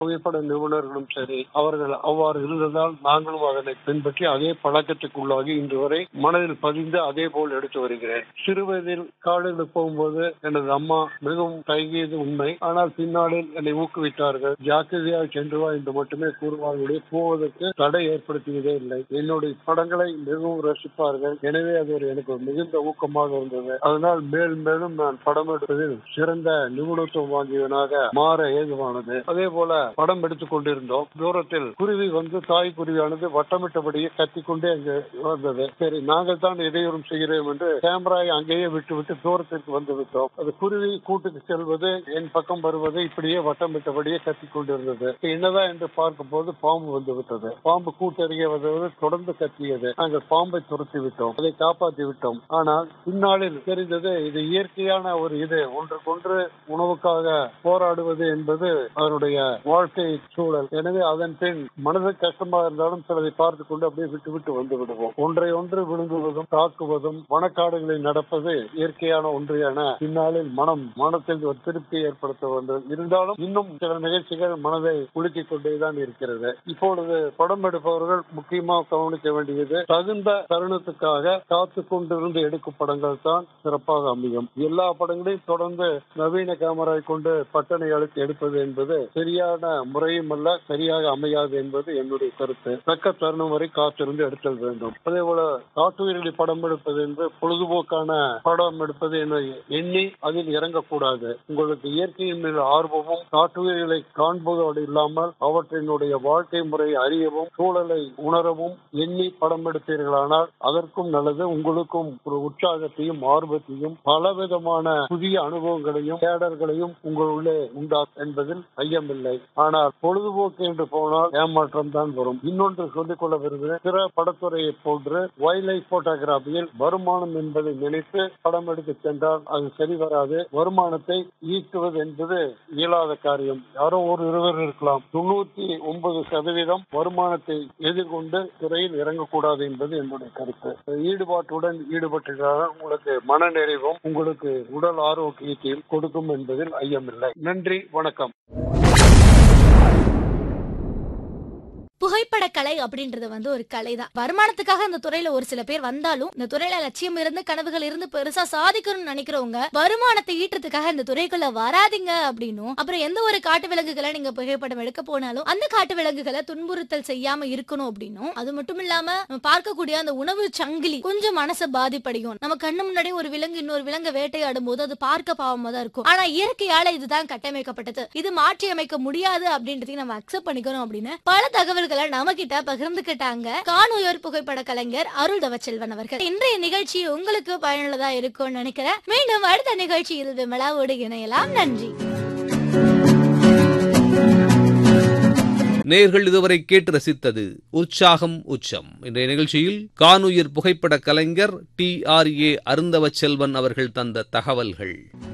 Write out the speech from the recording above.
புகைப்பட நிபுணர்களும் சரி அவர்கள் அவ்வாறு இருந்ததால் நாங்களும் அதனை பின்பற்றி அதே பழக்கத்துக்குள்ளாகி இன்று வரை மனதில் பதிந்து அதே போல் எடுத்து வருகிறேன் சிறு வயதில் காடுகளுக்கு போகும்போது எனது அம்மா மிகவும் தயங்கியது உண்மை ஆனால் பின்னாளில் என்னை ஊக்குவித்தார்கள் ஜாக்கிரதையாக சென்று வா என்று மட்டுமே கூறுவார்களே போவதற்கு தடை ஏற்படுத்தியதே இல்லை என்னுடைய படங்களை மிகவும் ரசிப்பார்கள் எனவே அது ஒரு எனக்கு ஒரு மிகுந்த ஊக்கமாக இருந்தது அதனால் மேலும் மேலும் நான் படம் எடுப்பதில் சிறந்த நிபுணத்துவம் வாங்கியவனாக மாற ஏதுவானது அதே போல படம் எடுத்துக் கொண்டிருந்தோம் தூரத்தில் குருவி வந்து தாய் குருவியானது வட்டமிட்டபடியே கத்திக்கொண்டே அங்கு வந்தது சரி நாங்கள் தான் இடையூறும் செய்கிறோம் என்று கேமராவை அங்கேயே விட்டு விட்டு தூரத்திற்கு வந்து விட்டோம் அது குருவி கூட்டுக்கு செல்வது என் பக்கம் வருவது இப்படியே வட்டமிட்டபடியே கத்திக் கொண்டிருந்தது என்னதான் என்று பார்க்கும் போது பாம்பு வந்து விட்டது பாம்பு கூட்டருகே வந்தது தொடர்ந்து கத்தியது நாங்கள் பாம்பை துரத்தி விட்டோம் அதை காப்பாற்றி விட்டோம் ஆனால் பின்னாளில் தெரிந்தது இது இயற்கையான ஒரு இது ஒன்றுக்கொன்று உணவுக்காக போராடுவது என்பது அதனுடைய வாழ்க்கை சூழல் எனவே அதன் பின் மனது கஷ்டமா இருந்தாலும் சிலதை பார்த்து கொண்டு அப்படியே விட்டு விட்டு வந்து விடுவோம் ஒன்றை ஒன்று விழுங்குவதும் தாக்குவதும் வனக்காடுகளில் நடப்பது இயற்கையான ஒன்று என பின்னாளில் மனம் மனத்தில் ஒரு திருப்தி ஏற்படுத்த வேண்டும் இருந்தாலும் இன்னும் சில நிகழ்ச்சிகள் மனதை குலுக்கிக் கொண்டேதான் இருக்கிறது இப்பொழுது படம் எடுப்பவர்கள் முக்கியமாக கவனிக்க வேண்டியது தகுந்த தருணத்துக்காக காத்து கொண்டிருந்து எடுக்கும் படங்கள் தான் சிறப்பாக அமையும் எல்லா படங்களையும் தொடர்ந்து நவீன கேமரா கொண்டு பட்டனை அழுத்தி எடுப்பது என்பது சரியான முறையும் அல்ல சரியாக அமையாது என்பது என்னுடைய கருத்து தக்க தருணம் வரை காத்திருந்து எடுத்தல் வேண்டும் அதே போல காட்டுயிரடி படம் எடுப்பது என்று பொழுதுபோக்கான படம் எடுப்பது என எண்ணி அதில் இறங்கக்கூடாது உங்களுக்கு இயற்கையின் மீது ஆர்வமும் காட்டுயிர்களை காண்பதோடு இல்லாமல் அவற்றினுடைய வாழ்க்கை முறையை அறியவும் சூழலை உணரவும் எண்ணி படம் எடுத்தீர்களானால் அதற்கும் நல்லது உங்களுக்கும் ஒரு உற்சாகத்தையும் ஆர்வத்தையும் பலவிதமான புதிய அனுபவங்களையும் தேடல்களையும் உங்களுள்ளே உண்டா என்பதில் ஐயமில்லை ஆனால் பொழுதுபோக்கு என்று போனால் ஏமாற்றம் தான் வரும் இன்னொன்று சொல்லிக் கொள்ள விரும்புகிறேன் பிற படத்துறையை போன்று வைல்ட் லைஃப் போட்டோகிராபியில் வருமானம் என்பதை நினைத்து படம் எடுத்து சென்றால் அது சரி வராது வருமானத்தை ஈட்டுவது என்பது இயலாத காரியம் யாரோ ஒரு இருவர் இருக்கலாம் தொண்ணூத்தி ஒன்பது சதவீதம் வருமானத்தை எதிர்கொண்டு துறையில் இறங்கக்கூடாது என்பது என்னுடைய கருத்து ஈடுபாட்டுடன் ஈடுபட்டிருக்கிறார்கள் உங்களுக்கு மன நிறைவும் உங்களுக்கு உடல் ஆரோக்கியத்தையும் கொடுக்கும் என்பதில் ஐயமில்லை நன்றி வணக்கம் புகைப்பட கலை அப்படின்றது வந்து ஒரு கலை தான் வருமானத்துக்காக இந்த துறையில ஒரு சில பேர் வந்தாலும் இந்த துறையில லட்சியம் இருந்து கனவுகள் இருந்து பெருசா சாதிக்கணும்னு நினைக்கிறவங்க வருமானத்தை ஈட்டுறதுக்காக இந்த துறைக்குள்ள வராதீங்க அப்படின்னும் அப்புறம் எந்த ஒரு காட்டு விலங்குகளை நீங்க புகைப்படம் எடுக்க போனாலும் அந்த காட்டு விலங்குகளை துன்புறுத்தல் செய்யாம இருக்கணும் அப்படின்னும் அது மட்டும் இல்லாம நம்ம பார்க்கக்கூடிய அந்த உணவு சங்கிலி கொஞ்சம் மனசை பாதிப்படையும் நம்ம கண்ணு முன்னாடி ஒரு விலங்கு இன்னொரு விலங்கை வேட்டையாடும் போது அது பார்க்க பாவமா தான் இருக்கும் ஆனா இயற்கையால இதுதான் கட்டமைக்கப்பட்டது இது மாற்றி அமைக்க முடியாது அப்படின்றதையும் நம்ம அக்செப்ட் பண்ணிக்கணும் அப்படின்னு பல தகவல்களை நம்ம கிட்ட பகிர்ந்துகிட்டாங்க காணுயர் புகைப்பட கலைஞர் அருள் தவச்செல்வன் அவர்கள் இன்றைய நிகழ்ச்சி உங்களுக்கு பயனுள்ளதா இருக்கும்னு நினைக்கிறேன் மீண்டும் அடுத்த நிகழ்ச்சியில் விமலாவோடு இணையலாம் நன்றி நேர்கள் இதுவரை கேட்டு ரசித்தது உற்சாகம் உச்சம் இன்றைய நிகழ்ச்சியில் காணுயிர் புகைப்பட கலைஞர் T R A Arunthavaselvan அவர்கள் தந்த தகவல்கள்